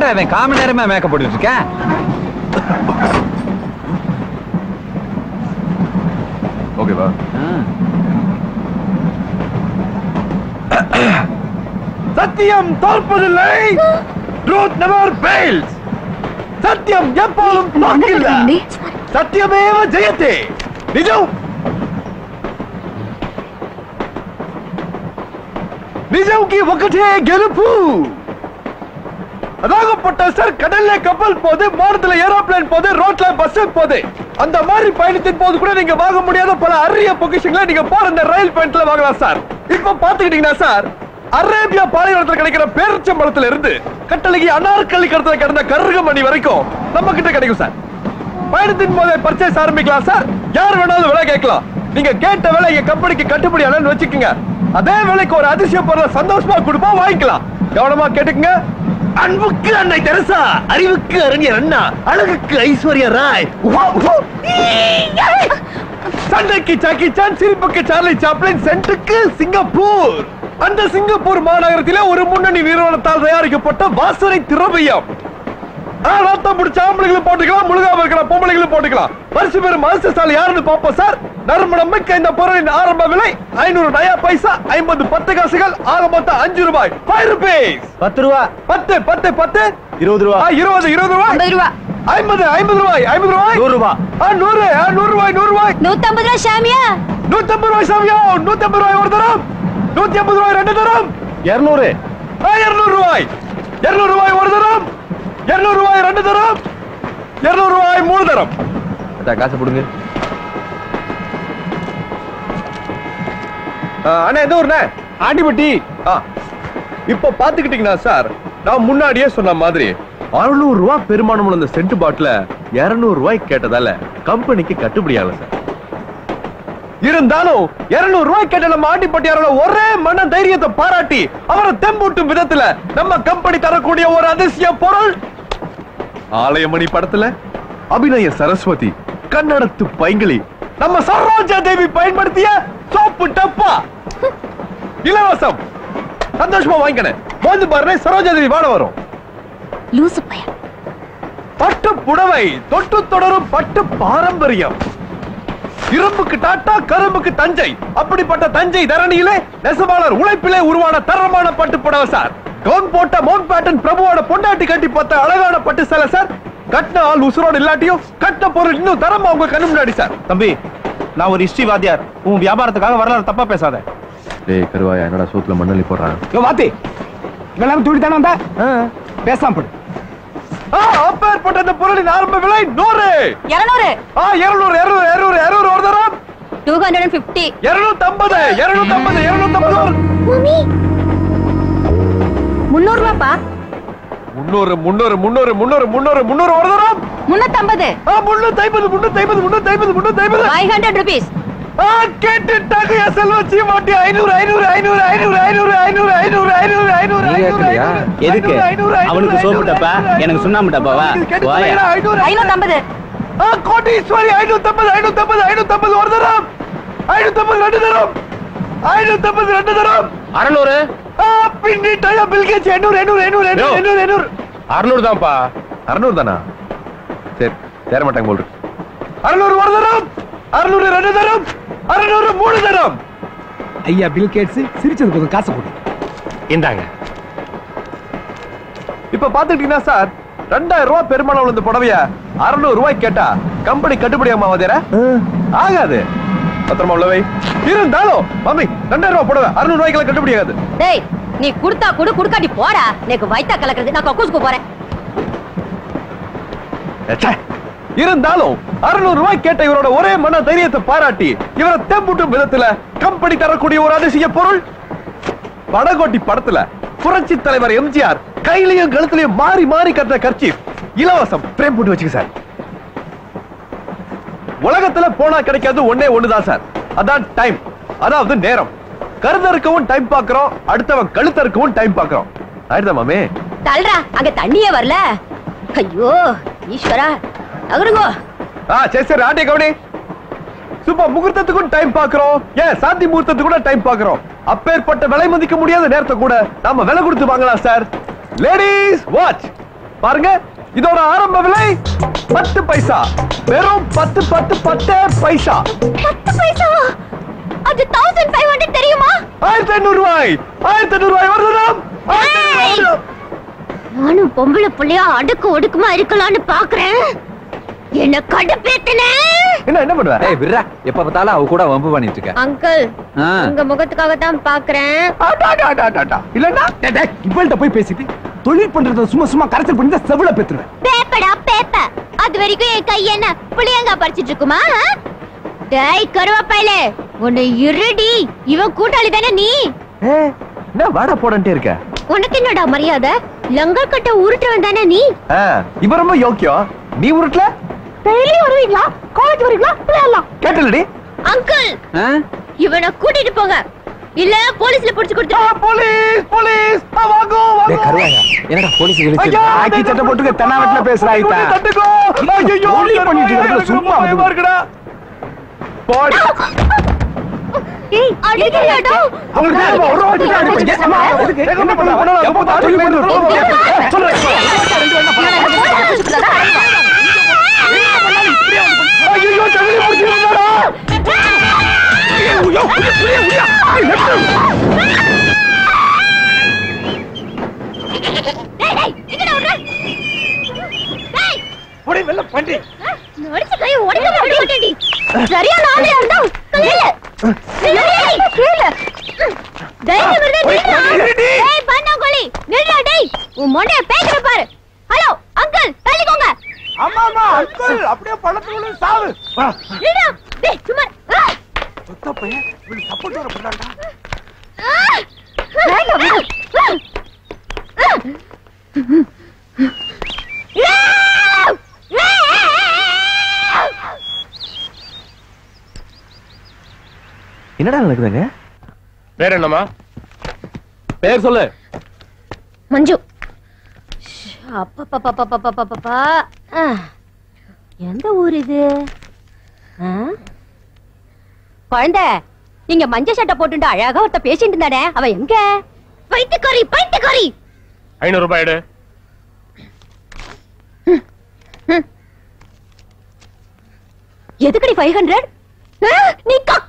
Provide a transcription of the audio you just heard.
என்னடா இவன் காம நேரமா மேக்கப் போட்டுட்டு இருக்கேன் ஓகேவா சத்தியம் தோற்பதில்லை ட்ரூத் நெவர் ஃபெயில்ஸ் சத்தியம் எப்போதும் தோற்கில்ல சத்தியமேவ ஜெயத்தே நிஜம் నిజంకి ఒకటే గెలుపు அதாகப்பட்ட சார் கடல்ல கப்பல் போது மாடத்துல ஏரோப்ளேன் போது ரோட்ல பஸ் போது அந்த மாதிரி பயணத்தின் போது கூட நீங்க வாங்க முடியாத பல அரிய பொக்கிஷங்களை நீங்க போற இந்த ரயில் பயணத்துல வாங்கலாம் சார் இப்ப பாத்துக்கிட்டீங்கன்னா சார் அரேபியா பாலைவனத்துல கிடைக்கிற பேரிச்சம்பழத்துல இருந்து கட்டளைக்கு அனார்கலி கடத்துல கிடந்த கருகமணி வரைக்கும் நம்ம கிட்ட கிடைக்கும் சார் பயணத்தின் போதே பர்ச்சேஸ் ஆரம்பிக்கலாம் சார் யார் வேணாலும் விலை கேட்கலாம் நீங்க கேட்ட விலை எங்க கம்பெனிக்கு கட்டுப்படி ஆனன்னு வச்சுக்கோங்க அதே விலைக்கு ஒரு அதிசய பொருளை சந்தோஷமா கொடுப்போம் வாங்கிக்கலாம் கவனமா கேட்டுக்குங்க அன்புக்கு அன்னை தெரசா அறிவுக்கு அறிஞர் அண்ணா அழகுக்கு ஐஸ்வர்யா ராய் உவா, உவா. சண்டைக்கு சாக்கி சான் சிரிப்புக்கு சார்லி சாப்ளின் சென்ட்டுக்கு சிங்கப்பூர் அந்த சிங்கப்பூர் மாநகரத்திலே ஒரு முன்னணி நிறுவனத்தால் தயாரிக்கப்பட்ட வாசனை திரவியம் ஆ, ரத்தம் பிடிச்ச ஆம்பளைகளும் போட்டுக்கலாம் முழுகாம இருக்கிற பொம்பளைகளும் போட்டுக்கலாம் பரிசு பெறும் அதிர்ஷ்டசாலி யாருன்னு பார்ப்போம் சார் நறுமணம் மிக்க இந்த பொருளின் ஆரம்ப விலை ஐநூறு நயா பைசா ஐம்பது பத்து காசுகள் ஆக மொத்தம் அஞ்சு ரூபாய் ஃபைவ் ருபீஸ் பத்து ரூபா பத்து பத்து பத்து இருபது ரூபா ஆ, இருபது இருபது ரூபாய் ஐம்பது ரூபா ஐம்பது ஐம்பது ரூபாய் ஐம்பது ரூபாய் நூறு ரூபா ஆ, நூறு ஆ, நூறு ரூபாய் நூறு ரூபாய் நூத்தம்பது ரூபா ஷாமியா நூத்தம்பது ரூபாய் சாமியோ நூத்தம்பது ரூபாய் ஒரு தரம் நூத்தி ஐம்பது ரூபாய் ரெண்டு தரம் இருநூறு இருநூறு ரூபாய் இருநூறு ரூபாய் ஒரு தரம் இருநூறு ரூபாய் ரெண்டு தரம் இருநூறு ரூபாய் மூணு தரம் காசு கொடுங்க அண்ணா எந்த ஊர்ண்ணே ஆண்டிப்பட்டி ஆ, இப்ப பாத்துக்கிட்டீங்கன்னா சார் நான் முன்னாடியே சொன்ன மாதிரி அறுநூறு ரூபாய் பெருமானம் உள்ள இந்த சென்ட் பாட்டில இருநூறு ரூபாய் கேட்டதால கம்பெனிக்கு கட்டுப்படி ஆகல சார் இருந்தாலும் இருநூறு ரூபாய் கேட்ட நம்ம ஆண்டிப்பட்டியாரோட ஒரே மன தைரியத்தை பாராட்டி அவரை தெம்பூட்டும் விதத்துல நம்ம கம்பெனி தரக்கூடிய ஒரு அதிசய பொருள் ஆலயமணி படத்துல அபிநய சரஸ்வதி கன்னடத்து பைங்கிளி நம்ம சரோஜா தேவி பயன்படுத்திய சோப்பு டப்பா இலவசம் சந்தோஷமா வாங்கிக்கணும் வந்து பாருங்க சரோஜா தேவி வாட வரும் லூசு பையன் பட்டு புடவை தொட்டு தொடரும் பட்டு பாரம்பரியம் இரும்புக்கு டாட்டா கரும்புக்கு தஞ்சை அப்படிப்பட்ட தஞ்சை தரணியிலே நெசவாளர் உழைப்பிலே உருவான தரமான பட்டு புடவை சார் கவுன் போட்ட மவுண்ட் பேட்டன் பிரபுவோட பொண்டாட்டி கட்டி பார்த்த அழகான பட்டு சேலை சார் கட்டின ஆள் உசுரோடு இல்லாட்டியும் கட்டின பொருள் இன்னும் தரமா உங்க கண்ணு முன்னாடி சார் தம்பி நான் ஒரு ஹிஸ்டரி வாத்தியார் உன் வியாபாரத்துக்காக வரலாறு தப்பா பேசாத டேய் கருவாயா என்னடா சோத்துல மண்ணலி போடுறான் யோ வாத்தி இவெல்லாம் தூடி தானே வந்தா பேசாம போடு அப்பேற்பட்ட இந்த பொருளின் ஆரம்ப விலை நூறு இருநூறு ஆ இருநூறு இருநூறு இருநூறு இருநூறு ஒரு தரம் டூ ஹண்ட்ரட் அண்ட் பிப்டி இருநூத்தம்பது இருநூத்தம்பது இருநூத்தம்பது மம்மி முன்னூறு ரூபாப்பா முன்னூறு முன்னூறு முன்னூறு முன்னூறு முன்னூறு முன்னூறு ஒரு தரம் முன்னூத்தம்பது ஆ முன்னூத்தி ஐம்பது முன்னூத்தி ஐம்பது முன்னூத்தி ஐம்பது முன்னூத்தி ஐம்பது ஃபைவ் ஹண்ட்ரட் ருபீஸ் ஆ கேட்டுட்டாங்க என் செல்வச்சி மாட்டி ஐநூறு ஐநூறு ஐநூறு ஐநூறு ஐநூறு ஐநூறு ஐநூறு ஐநூறு ஐநூறு நீ கேக்குறியா? எதுக்கு? அவனுக்கு சோப்பு டப்பா, எனக்கு சுண்ணாம்பு டப்பாவா? வாயா. ஐநூத்தம்பது ஆ கோட்டீஸ்வரி ஐநூத்தம்பது ஐநூத்தம்பது ஐநூத்தம்பது ஒரு தரம் ஐநூத்தம்பது ரெண்டு தரம் ஐநூத்தம்பது ரெண்டு தரம் அறநூறு ஆ பின்னிட்டாயா பில்கேட்ஸ் எண்ணூறு எண்ணூறு எண்ணூறு எண்ணூறு எண்ணூறு எண்ணூறு அறுநூறு தான்ப்பா அறுநூறு தானா சரி சேர மாட்டாங்க போல் இருக்கு அறுநூறு ஒரு தரம் அறுநூறு ரெண்டு தரம் அறுநூறு மூணு தரம் ஐயா பில் கேட்ஸ் சிரிச்சது கொஞ்சம் காசு கொடு இந்தாங்க இப்ப பாத்துக்கிட்டீங்கன்னா சார் ரெண்டாயிரம் ரூபாய் பெருமாள் இந்த புடவைய அறுநூறு ரூபாய் கேட்டா கம்பெனி கட்டுப்படியாமா வாதியார ஆகாது பத்திரமா உள்ளவை இருந்தாலும் மம்மி ரெண்டாயிரம் ரூபாய் புடவை அறுநூறு ரூபாய்க்கு கட்டுப்படி ஆகாது டேய் நீ குடுத்தா குடு குடுக்காட்டி போடா எனக்கு வயித்தா கலக்குறது நான் கக்கூஸ்க்கு போறேன் ச்சே. இருந்தாலும் அறுநூறு ரூபாய் கேட்ட இவரோட ஒரே மன தைரியத்தை பாராட்டி இவரை தெம்புட்டும் விதத்துல கம்பெனி தரக்கூடிய ஒரு அதிசய பொருள் படகோட்டி படத்துல புரட்சி தலைவர் எம்ஜிஆர் கையிலையும் கழுத்துலயும் மாறி மாறி கட்டுற கர்ச்சி இலவசம் பிரேம் போட்டு வச்சுக்க சார் உலகத்துல போனா கிடைக்காது ஒண்ணே ஒண்ணுதான் சார் அதான் டைம் அதாவது நேரம் கருதறுக்கவும் டைம் பாக்குறோம் அடுத்தவன் கழுத்தறுக்கவும் டைம் பாக்குறோம் ஆயிடுதா மாமே தள்ளுடா அங்க தண்ணியே வரல ஐயோ ஈஸ்வரா நகருங்கோ ஆ சரி சரி ஆட்டே கவனி சும்மா முகூர்த்தத்துக்கும் டைம் பாக்குறோம் ஏன் சாந்தி முகூர்த்தத்துக்கு கூட டைம் பாக்குறோம் அப்பேற்பட்ட விலை மதிக்க முடியாத நேரத்தை கூட நாம விலை கொடுத்து வாங்கலாம் சார் லேடிஸ் வாட்ச் பாருங்க இதோட ஆரம்ப விலை பத்து பைசா வெறும் பத்து பத்து பத்து பைசா பத்து பைசா அது தௌசண்ட் ஃபைவ் ஹண்ட்ரட் தெரியுமா ஆயிரத்தி ஐநூறு ரூபாய் ஆயிரத்தி ஐநூறு ரூபாய் வருதும் ஏய்! நானும் பொம்பளை புள்ளையா அடுக்கு ஒடுக்குமா இருக்கலாம்னு பாக்குறேன் என்ன கடுப்பேத்தன என்ன என்ன பண்ணுவ ஏய் விர்ரா எப்ப பார்த்தாலும் அவ கூட வம்பு பண்ணிட்டு இருக்க அங்கிள் ஆ. உங்க முகத்துக்காக தான் பாக்குறேன் ஆட்டா, ஆட்டா, ஆட்டா, ஆட்டா, ஆட்டா. இல்லன்னா டேய், டேய், இவள்கிட்ட போய் பேசிட்டு தொழில் பண்றத சும்மா சும்மா கரைச்சல் பண்ணி தான் செவில பெத்துருவேன் பேப்படா பேப்ப அது வரைக்கும் என் கை என்ன புளியங்கா பறிச்சிட்டு இருக்குமா ஆ? டேய் கருவாப்பையிலே உன்னை இருடி இவன் கூட்டாளி தானே நீ ஏய், என்ன வாடா போடன்ட்டே இருக்க உனக்கு என்னடா மரியாதை லங்கர் கட்ட உருட்டுவன் தானே நீ ஆ, இவ ரொம்ப யோக்கியம் நீ உருட்டல டெய்லி வருவீங்களா காலேஜ் வரீங்களா விளையாடலாம் கேட்டலடி அங்கிள் ஆ? இவனை கூட்டிட்டு போங்க இல்ல போலீஸ்ல புடிச்சு ஆ, கொடுத்து போலீஸ் போலீஸ் ஆ, வாங்கோ வாங்கோ என்னடா போலீஸ் ஐயா, ஆக்கி சட்டை போட்டுக்க தென்னாவட்டுல பேசுறா இப்ப. தட்டுக்கோ. ஐயையோ, தொழில் பண்ணிட்டு இருக்கிறதுல எனக்கு சும்மா ரொம்ப பயமா இருக்குடா. போடி. அடிக்கலடா அவங்களுக்கு தெரியுமா? ஒரு வாட்டி தான் அடிப்பீங்க. அம்மா, எதுக்கு? என்ன பண்ண பண்ணலாம்? எப்ப பார்த்தாலும் தொழில் பண்ணிட்டு சொல்றேன். ஐயையோ, செவிலி முடிச்சிருந்தாடா. டேய் டேய் எங்கடா ஓடுற டேய் போடி, வெளில பண்ணி. நடிச்ச கை உடைக்க மாட்டேடி சரியான ஆளா இருந்தா கீழ கீழ கீழ தைரியம் இருந்தா நில்றா இருடி. டேய் பண்ணாங்கோலி நில்றா டேய் உன் மொண்டைய பேக்கற பாரு ஹலோ அங்கிள் தள்ளிக்கோங்க அம்மா, அம்மா, அங்கிள், அப்படியே பள்ளத்துக்குள்ள சாவு. வா. நில்றா டேய் சும்மா ஆ! சொத்த பையன், இவனுக்கு support வேற பண்ணான்டா. ஆ! வேண்டாம் விடு. ஆ! ஆ! ஆ! என்னடா நடக்குதுங்க பேர் என்னம்மா பேர் சொல்லு மஞ்சு அப்பப்பப்பப்பப்பப்பப்பா ஆ. எந்த ஊர் இது ஆ? குழந்தை நீங்க மஞ்சள் சட்டை போட்டுட்டு அழகா ஒருத்த பேசிட்டு இருந்தானே அவ எங்க பைத்தியக்காரி பைத்தியக்காரி ஐநூறு ரூபாய் எடு எதுக்கடி ஃபைவ் ஹண்ட்ரட் நீ கக்க